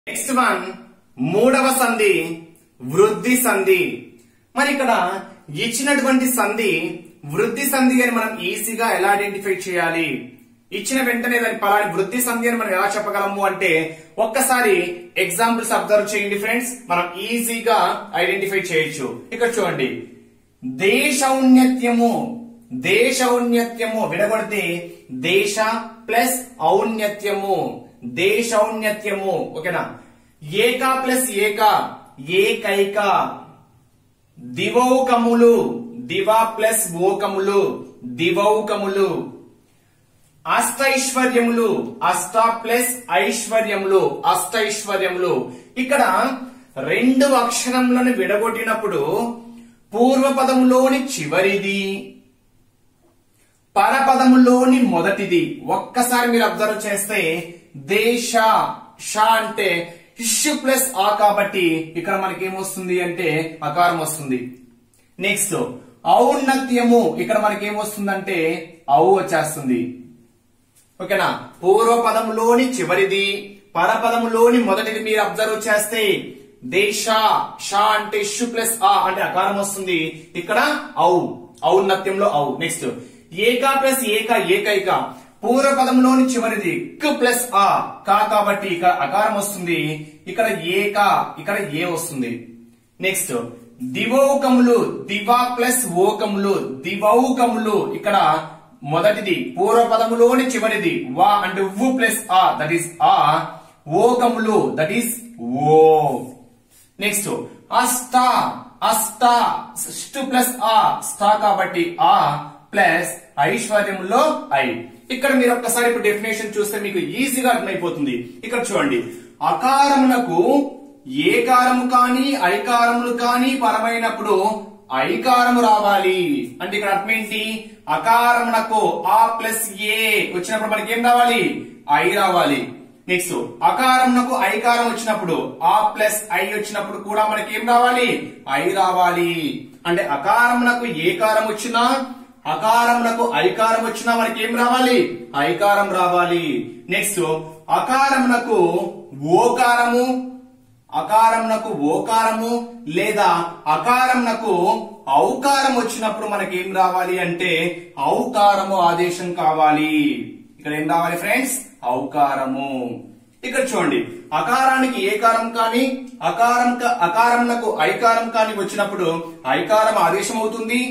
next one మూడవ సంధి వృద్ధి సంధి మరి ఇక్కడ ఇచ్చినటువంటి సంధి వృద్ధి సంధి అని మనం ఈజీగా ఎలా ఐడెంటిఫై చేయాలి ఇచ్చిన వెంటనే దాని పలాని వృద్ధి సంధి అని మనం ఎలా చెప్పగలము అంటే ఒక్కసారి ఎగ్జాంపుల్స్ అబ్జర్వ్ చేయండి ఫ్రెండ్స్ మనం ఈజీగా ఐడెంటిఫై చేయొచ్చు ఇక్కడ చూడండి దేశౌన్నత్యము దేశౌన్నత్యము విడగొడితే దేశ ప్లస్ ఔన్నత్యము దేశౌన్నత్యము ఓకేనా ఏక ప్లస్ ఏక ఏకైక దివౌకములు దివ ప్లస్ ఓకములు దివౌకములు అష్టైశ్వర్యములు అష్ట ప్లస్ ఐశ్వర్యములు అష్టైశ్వర్యములు ఇక్కడ రెండు అక్షరములను విడగొట్టినప్పుడు పూర్వపదములోని చివరిది పరపదములోని మొదటిది ఒక్కసారి మీరు అబ్జర్వ్ చేస్తే దేశ షా అంటే ఇష్యు ప్లస్ ఆ కాబట్టి ఇక్కడ మనకి ఏమొస్తుంది అంటే అకారం వస్తుంది నెక్స్ట్ ఔన్నత్యము ఇక్కడ మనకి ఏమొస్తుందంటే ఔ వచ్చేస్తుంది ఓకేనా పూర్వపదములోని చివరిది పరపదములోని మొదటిది మీరు అబ్జర్వ్ చేస్తే దేశ షా అంటే షు ప్లస్ ఆ అంటే అకారం వస్తుంది ఇక్కడ ఔ ఔన్నత్యంలో ఔ నెక్స్ట్ ఏక ప్లస్ ఏక ఏకైక పూర్వపదంలోని చివరిది క్ ప్లస్ ఆ కా కాబట్టి ఇక్కడ అకారం వస్తుంది ఇక్కడ ఏక ఇక్కడ ఏ వస్తుంది నెక్స్ట్ దివౌకములు దివా ప్లస్ ఓకములు దివౌకములు ఇక్కడ మొదటిది పూర్వపదములోని చివరిది వా అంటే ఉ ప్లస్ ఆ దట్ ఈస్ ఆ ఓకములు దట్ ఈస్ ఓ నెక్స్ట్ అష్ట అష్ట స్ట్ ప్లస్ ఆ స్టా కాబట్టి ఆ ప్లస్ ఐశ్వర్యంలో ఐ ఇక్కడ మీరు ఒక్కసారి ఇప్పుడు డెఫినేషన్ చూస్తే మీకు ఈజీగా అర్థమైపోతుంది ఇక్కడ చూడండి అకారమునకు ఏకారము కానీ ఐకారములు కానీ పరమైనప్పుడు ఐకారము రావాలి అంటే ఇక్కడ అర్థం ఏంటి అకారమునకు ఆ ప్లస్ ఏ వచ్చినప్పుడు మనకి ఏం రావాలి ఐ రావాలి నెక్స్ట్ అకారంనకు ఐకారం వచ్చినప్పుడు ఆ ప్లస్ ఐ వచ్చినప్పుడు కూడా మనకి ఏం రావాలి ఐ రావాలి అంటే అకారంనకు ఏకారం వచ్చినా అకారంనకు ఐకారం వచ్చినా మనకి ఏం రావాలి ఐకారం రావాలి నెక్స్ట్ అకారంనకు ఓకారము అకారంనకు ఓకారము లేదా అకారంనకు ఔకారం వచ్చినప్పుడు మనకి ఏం రావాలి అంటే ఔకారము ఆదేశం కావాలి ఇక్కడ ఏం రావాలి ఫ్రెండ్స్ ఔకారము ఇక్కడ చూడండి అకారానికి ఏకారం కానీ అకారం అకారంనకు ఐకారం కానీ వచ్చినప్పుడు ఐకారం ఆదేశం అవుతుంది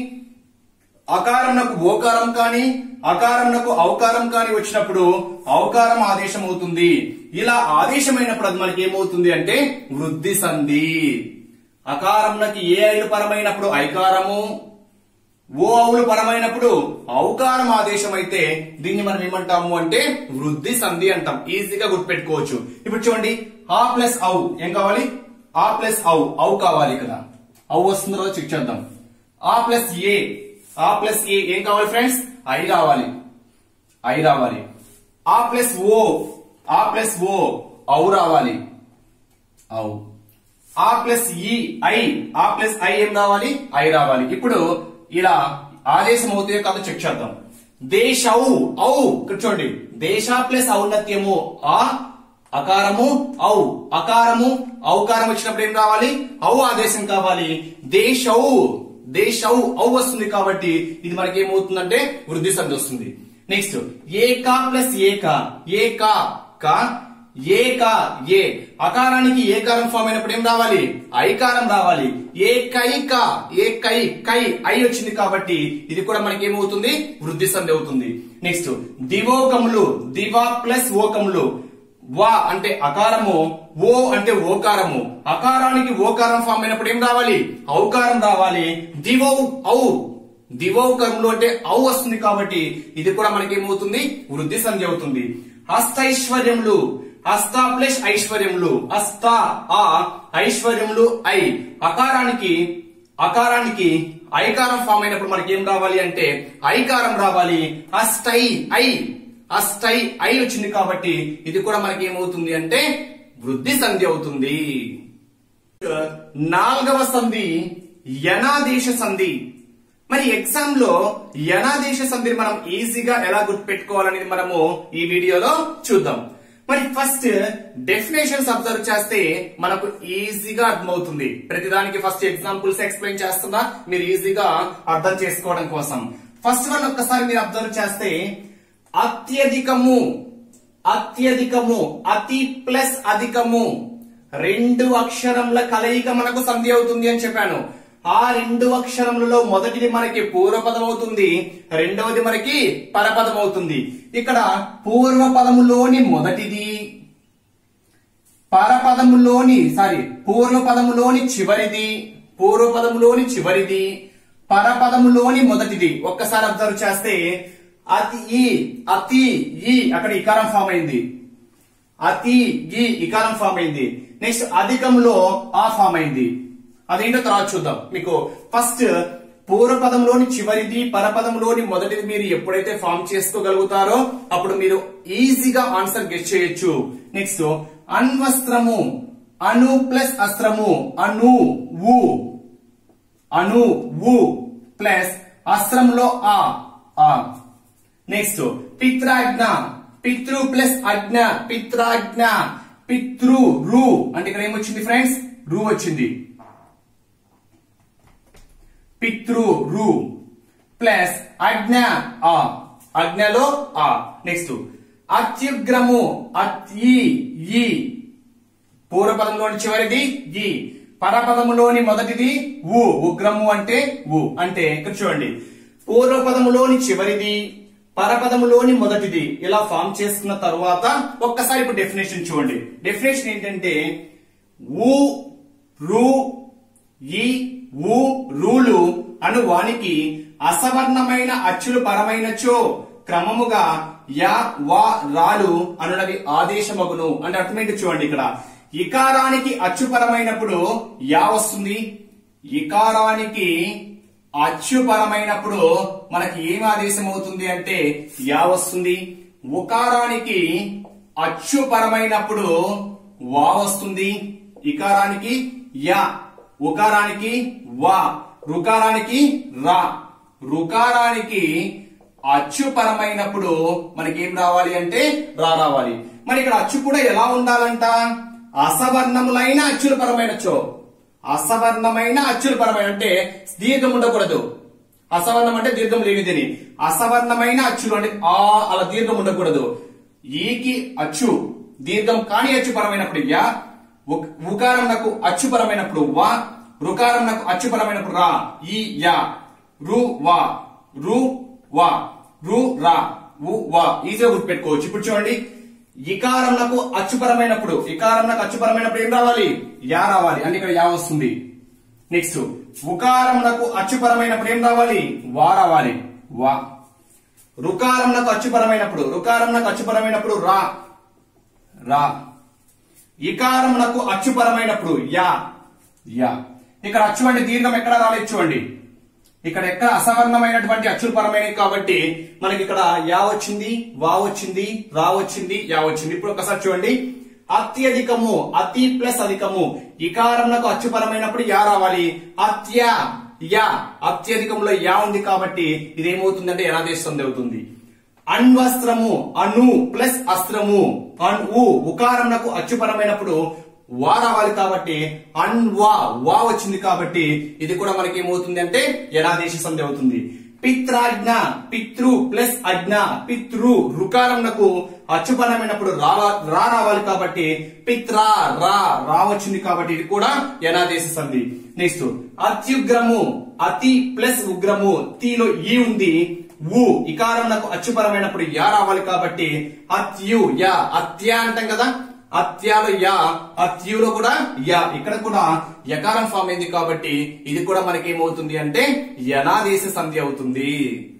అకారంనకు ఓకారం కానీ అకారంనకు ఔకారం కానీ వచ్చినప్పుడు ఔకారం ఆదేశం అవుతుంది ఇలా ఆదేశమైనప్పుడు అది మనకి ఏమవుతుంది అంటే వృద్ధి సంధి అకారంనకి ఏ ఐలు పరమైనప్పుడు ఐకారము ఓ అవులు పరమైనప్పుడు ఔకారం ఆదేశం అయితే దీన్ని మనం ఏమంటాము అంటే వృద్ధి సంధి అంటాం ఈజీగా గుర్తుపెట్టుకోవచ్చు ఇప్పుడు చూడండి ఆ ప్లస్ ఔ ఏం కావాలి ఆ ప్లస్ ఔ ఔ కావాలి కదా ఔ వస్తుందో చెక్ చేద్దాం ఆ ప్లస్ ఏ ఆ ప్లస్ ఏ ఏం కావాలి ఫ్రెండ్స్ ఐ రావాలి ఐ రావాలి ఆ ప్లస్ ఓ ఆ ప్లస్ ఓ ఔ రావాలి ఔ ఆ ప్లస్ ఈ ఐ ఆ ప్లస్ ఐ ఏం రావాలి ఐ రావాలి ఇప్పుడు ఇలా ఆదేశం అవుతాయో కాదో చెక్ చేద్దాం దేశౌ ఔ ఇక్కడ చూడండి దేశ ప్లస్ ఔన్నత్యము ఆ అకారము ఔ అకారము ఔకారం వచ్చినప్పుడు ఏం రావాలి ఔ ఆదేశం కావాలి దేశౌ దేశౌ ఔ వస్తుంది కాబట్టి ఇది మనకి ఏమవుతుందంటే వృద్ధి సంధి వస్తుంది నెక్స్ట్ ఏకా ప్లస్ ఏకా ఏకా కా ఏక ఏ అకారానికి ఏకారం ఫామ్ అయినప్పుడు ఏం రావాలి ఐకారం రావాలి ఏకైక ఏకై కై ఐ వచ్చింది కాబట్టి ఇది కూడా మనకి ఏమవుతుంది వృద్ధి సంధి అవుతుంది నెక్స్ట్ దివోకములు దివా ప్లస్ ఓకములు వా అంటే అకారము ఓ అంటే ఓకారము అకారానికి ఓకారం ఫామ్ అయినప్పుడు ఏం రావాలి ఔకారం రావాలి దివౌ ఔ దివౌకరములు అంటే ఔ వస్తుంది కాబట్టి ఇది కూడా మనకి ఏమవుతుంది వృద్ధి సంధి అవుతుంది హస్తైశ్వర్యములు హస్త ప్లస్ ఐశ్వర్యములు హస్త ఆ ఐశ్వర్యములు ఐ అకారానికి అకారానికి ఐకారం ఫామ్ అయినప్పుడు మనకి ఏం రావాలి అంటే ఐకారం రావాలి అష్టై ఐ అష్టై ఐ వచ్చింది కాబట్టి ఇది కూడా మనకి ఏమవుతుంది అంటే వృద్ధి సంధి అవుతుంది నాలుగవ సంధి యనాదేశ సంధి మరి ఎగ్జామ్ లో యనాదేశ సంధిని మనం ఈజీగా ఎలా గుర్తుపెట్టుకోవాలనేది మనము ఈ వీడియోలో చూద్దాం మరి ఫస్ట్ డెఫినేషన్స్ అబ్జర్వ్ చేస్తే మనకు ఈజీగా అర్థమవుతుంది ప్రతిదానికి ఫస్ట్ ఎగ్జాంపుల్స్ ఎక్స్ప్లెయిన్ చేస్తున్నా మీరు ఈజీగా అర్థం చేసుకోవడం కోసం ఫస్ట్ వన్ ఒక్కసారి మీరు అబ్జర్వ్ చేస్తే అత్యధికము అత్యధికము అతి ప్లస్ అధికము రెండు అక్షరముల కలయిక మనకు సంధి అవుతుంది అని చెప్పాను ఆ రెండు అక్షరములలో మొదటిది మనకి పూర్వపదం అవుతుంది రెండవది మనకి పరపదం అవుతుంది ఇక్కడ పూర్వపదములోని మొదటిది పరపదములోని సారీ పూర్వపదములోని చివరిది పూర్వపదములోని చివరిది పరపదములోని మొదటిది ఒక్కసారి అబ్జర్వ్ చేస్తే అతి ఈ అతి ఈ అక్కడ ఇకారం ఫామ్ అయింది అతి ఈ ఇకారం ఫామ్ అయింది నెక్స్ట్ అధికంలో ఆ ఫామ్ అయింది అదేంటో తర్వాత చూద్దాం మీకు ఫస్ట్ పూర్వపదంలోని చివరిది పరపదంలోని మొదటిది మీరు ఎప్పుడైతే ఫామ్ చేసుకోగలుగుతారో అప్పుడు మీరు ఈజీగా ఆన్సర్ గెట్ చేయొచ్చు నెక్స్ట్ అన్వస్త్రము అను ప్లస్ అస్త్రము అను వు అను వు ప్లస్ అస్త్రంలో ఆ ఆ నెక్స్ట్ పిత్రాజ్ఞ పితృ ప్లస్ అజ్ఞ పిత్రాజ్ఞ పితృ రు అంటే ఇక్కడ ఏమొచ్చింది ఫ్రెండ్స్ రు వచ్చింది పితృ రు ప్లస్ అజ్ఞ ఆ అజ్ఞలో ఆ నెక్స్ట్ అత్యుగ్రము అత్యి ఈ పూర్వపదంలోని చివరిది ఈ పరపదములోని మొదటిది ఊ ఉగ్రము అంటే ఊ అంటే ఇక్కడ చూడండి పూర్వపదములోని చివరిది పరపదములోని మొదటిది ఇలా ఫామ్ చేసుకున్న తర్వాత ఒక్కసారి ఇప్పుడు డెఫినేషన్ చూడండి డెఫినేషన్ ఏంటంటే ఊ రు ఈ ఊ రూలు అను వానికి అసవర్ణమైన అచ్చులు పరమైనచో క్రమముగా యా వా రాలు అనునవి ఆదేశమగును అంటే అర్థమేంటి చూడండి ఇక్కడ ఇకారానికి అచ్చుపరమైనప్పుడు యా వస్తుంది ఇకారానికి అచ్చుపరమైనప్పుడు మనకి ఏం ఆదేశం అవుతుంది అంటే యా వస్తుంది ఉకారానికి అచ్చుపరమైనప్పుడు వా వస్తుంది ఇకారానికి యా ఉకారానికి వా రుకారానికి రా రుకారానికి అచ్చుపరమైనప్పుడు మనకి ఏం రావాలి అంటే రా రావాలి మరి ఇక్కడ అచ్చు కూడా ఎలా ఉండాలంట అసవర్ణములైన అచ్చుల పరమైనచో అసవర్ణమైన అచ్చుల పరమైన అంటే దీర్ఘం ఉండకూడదు అసవర్ణం అంటే దీర్ఘం లేనిదని అసవర్ణమైన అచ్చులు అంటే ఆ అలా దీర్ఘం ఉండకూడదు ఈకి అచ్చు దీర్ఘం కాని అచ్చు పరమైనప్పుడు యా ఉక్- ఉకారం నాకు అచ్చుపరమైనప్పుడు వా రుకారం నాకు అచ్చుపరమైనప్పుడు రా ఈ యా రు వా రు వా రు రా ఉ వా ఈజీగా గుర్తుపెట్టుకోవచ్చు ఇప్పుడు చూడండి ఇకారం నాకు అచ్చుపరమైనప్పుడు ఇకారం నాకు అచ్చుపరమైనప్పుడు ఏం రావాలి యా రావాలి అంటే ఇక్కడ యా వస్తుంది నెక్స్ట్ ఉకారం నాకు అచ్చుపరమైనప్పుడు ఏం రావాలి వా రావాలి వా రుకారం నాకు అచ్చుపరమైనప్పుడు రుకారం నాకు అచ్చుపరమైనప్పుడు రా రా ఇకారం నాకు అచ్చుపరమైనప్పుడు యా యా ఇక్కడ అచ్చు అంటే దీర్ఘం ఎక్కడ రాలేదు చూడండి ఇక్కడ ఎక్కడ అసవర్ణమైనటువంటి అచ్చులు పరమైనవి కాబట్టి మనకి ఇక్కడ యా వచ్చింది వా వచ్చింది రా వచ్చింది యా వచ్చింది ఇప్పుడు ఒకసారి చూడండి అత్యధికము అతి ప్లస్ అధికము ఇకారంలకు అచ్చుపరమైనప్పుడు యా రావాలి అత్య యా అత్యధికంలో యా ఉంది కాబట్టి ఇదేమవుతుందంటే యనాదేశం అవుతుంది అణ్వస్త్రము అణు ప్లస్ అస్త్రము అన్ ఉ ఉకారంనకు అచ్చుపరమైనప్పుడు వా రావాలి కాబట్టి అన్ వా వా వచ్చింది కాబట్టి ఇది కూడా మనకి ఏమవుతుంది అంటే యనాదేశ సంధి అవుతుంది పిత్రాజ్ఞ పితృ ప్లస్ అజ్ఞ పితృ రుకారంనకు అచ్చుపరమైనప్పుడు రా రా రావాలి కాబట్టి పిత్రా రా రా వచ్చింది కాబట్టి ఇది కూడా యనాదేశ సంధి నెక్స్ట్ అత్యుగ్రము అతి ప్లస్ ఉగ్రము తీలో ఈ ఉంది ఊ ఇకారం నాకు అచ్చుపరమైనప్పుడు యా రావాలి కాబట్టి అత్యు యా అత్య అంటాం కదా అత్యాలో యా అత్యులో కూడా యా ఇక్కడ కూడా యకారం ఫామ్ అయింది కాబట్టి ఇది కూడా మనకి ఏమవుతుంది అంటే యనాదేశ సంధి అవుతుంది